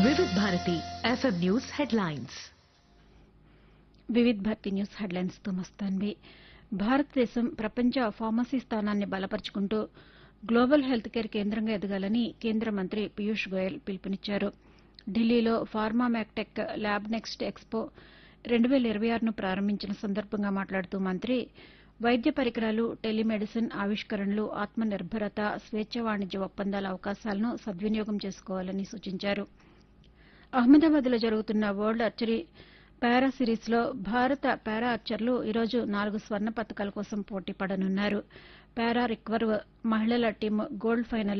వివిధ Bharati FM news headlines Vividh Bharati news headlines తో మస్తాన్వి భారతదేశం ప్రపంచ ఫార్మసీ స్థానాన్ని బలపరుచుకుంటూ గ్లోబల్ హెల్త్ కేర్ కేంద్రంగా ఎదగాలని కేంద్ర మంత్రి పీయూష్ గోయల్ పిలుపునిచ్చారు ఢిల్లీలో pharma mactech lab next expo రెండు వేల ఇరవై ఆరును ప్రారంభించిన సందర్భంగా మాట్లాడుతూ మంత్రి వైద్య పరికరాలు టెలిమెడిసిన్ ఆవిష్కరణలు ఆత్మ నిర్భరత స్వేచ్ఛ వాణిజ్య ఒప్పందాల అవకాశాలను సద్వినియోగం చేసుకోవాలని సూచించారు అహ్మదాబాద్లో జరుగుతున్న వరల్డ్ ఆర్చరీ పారా సిరీస్లో భారత పారా ఆర్చర్లు ఈరోజు నాలుగు స్వర్ణ పతకాల కోసం పోటీ పడనున్నారు పారా రిక్వర్వ్ మహిళల టీం గోల్డ్ ఫైనల్